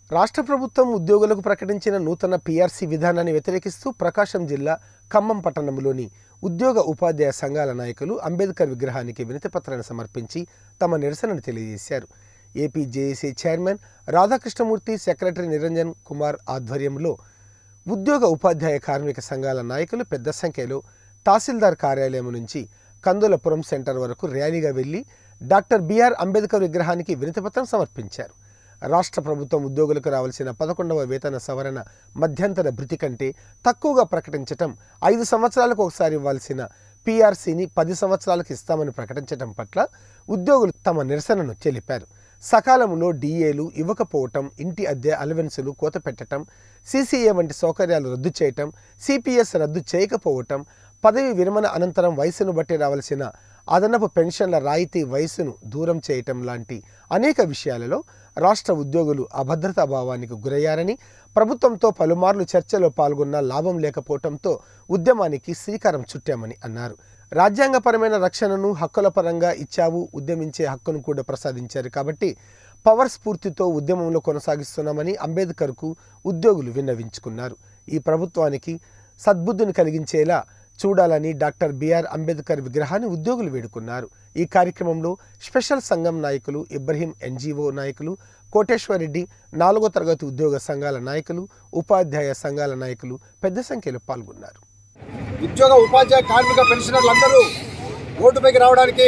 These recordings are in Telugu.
రాష్ట్ర ప్రభుత్వం ఉద్యోగులకు ప్రకటించిన నూతన పీఆర్సీ విధానాన్ని వ్యతిరేకిస్తూ ప్రకాశం జిల్లా ఖమ్మం పట్టణంలోని ఉద్యోగ ఉపాధ్యాయ సంఘాల నాయకులు అంబేద్కర్ విగ్రహానికి వినతిపత్రాన్ని సమర్పించి తమ నిరసనను తెలియజేశారు AP JAC chairman Radhakrishnamurthy secretary Niranjan Kumar ఆధ్వర్యంలో ఉద్యోగ ఉపాధ్యాయ కార్మిక సంఘాల నాయకులు పెద్ద సంఖ్యలో తహసీల్దార్ కార్యాలయం నుంచి కందులపురం సెంటర్ వరకు ర్యాలీగా వెళ్లి డాక్టర్ బిఆర్ అంబేద్కర్ విగ్రహానికి వినతిపత్రం సమర్పించారు రాష్ట్ర ప్రభుత్వం ఉద్యోగులకు రావాల్సిన పదకొండవ వేతన సవరణ మధ్యంతర భృతి కంటే తక్కువగా ప్రకటించటం ఐదు సంవత్సరాలకు ఒకసారి ఇవ్వాల్సిన పీఆర్సీని పది సంవత్సరాలకు ఇస్తామని ప్రకటించటం పట్ల ఉద్యోగులు తమ నిరసనను తెలిపారు సకాలంలో డీఏలు ఇవ్వకపోవటం ఇంటి అద్దె అలవెన్సులు కోత పెట్టడం సీసీఏ వంటి సౌకర్యాలు రద్దు చేయటం సిపిఎస్ రద్దు చేయకపోవటం పదవి విరమణ అనంతరం వయసును బట్టి రావాల్సిన అదనపు పెన్షన్ల రాయితీ వయసును దూరం చేయటం లాంటి అనేక విషయాలలో రాష్ట్ర ఉద్యోగులు అభద్రతా భావానికి గురయ్యారని ప్రభుత్వంతో పలుమార్లు చర్చలో పాల్గొన్న లాభం లేకపోవడంతో ఉద్యమానికి శ్రీకారం చుట్టామని అన్నారు రాజ్యాంగపరమైన రక్షణను హక్కుల పరంగా ఇచ్చావు ఉద్యమించే హక్కును కూడా ప్రసాదించారు కాబట్టి పవర్ స్ఫూర్తితో ఉద్యమంలో కొనసాగిస్తున్నామని అంబేద్కర్కు ఉద్యోగులు విన్నవించుకున్నారు ఈ ప్రభుత్వానికి సద్బుద్ధిని కలిగించేలా చూడాలని డాక్టర్ బిఆర్ అంబేద్కర్ విగ్రహాన్ని ఉద్యోగులు వేడుకున్నారు ఈ కార్యక్రమంలో స్పెషల్ సంఘం నాయకులు ఇబ్రహీం ఎన్జీఓ నాయకులు కోటేశ్వరరెడ్డి నాలుగో తరగతి ఉద్యోగ సంఘాల నాయకులు ఉపాధ్యాయ సంఘాల నాయకులు పెద్ద సంఖ్యలో పాల్గొన్నారు ఉద్యోగ ఉపాధ్యాయ కార్మిక పెన్షనర్లు అందరూ ఓటుపైకి రావడానికి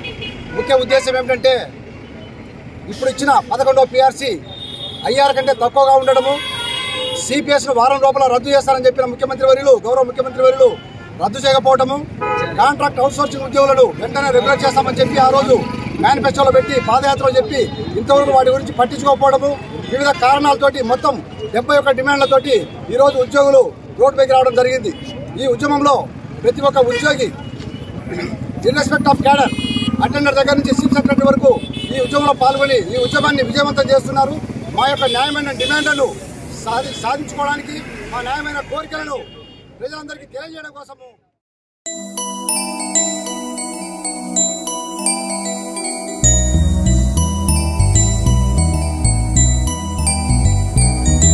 ముఖ్య ఉద్దేశం ఏమిటంటే ఇప్పుడు ఇచ్చిన పదకొండవ పిఆర్సీ ఐఆర్ కంటే తక్కువగా ఉండడము సిపిఎస్ను వారం లోపల రద్దు చేస్తారని చెప్పిన ముఖ్యమంత్రి వర్యులు గౌరవ ముఖ్యమంత్రి వర్యులు రద్దు చేయకపోవడము కాంట్రాక్ట్ అవుట్సోర్సింగ్ ఉద్యోగులను వెంటనే రెగ్యులర్ చేస్తామని చెప్పి ఆ రోజు మేనిఫెస్టోలో పెట్టి పాదయాత్రలో చెప్పి ఇంతవరకు వాటి గురించి పట్టించుకోకపోవడము వివిధ కారణాలతోటి మొత్తం డెబ్బై ఒక్క డిమాండ్లతోటి ఈరోజు ఉద్యోగులు రోడ్డుపైకి రావడం జరిగింది ఈ ఉద్యమంలో ప్రతి ఒక్క ఉద్యోగి ఇర్రెస్పెక్ట్ ఆఫ్ క్యాడర్ అటెండర్ దగ్గర నుంచి చీఫ్ సెక్రటరీ వరకు ఈ ఉద్యమంలో పాల్గొని ఈ ఉద్యమాన్ని విజయవంతం చేస్తున్నారు మా యొక్క న్యాయమైన డిమాండ్లను సాధి సాధించుకోవడానికి మా న్యాయమైన కోరికలను ప్రజలందరికీ తెలియజేయడం కోసము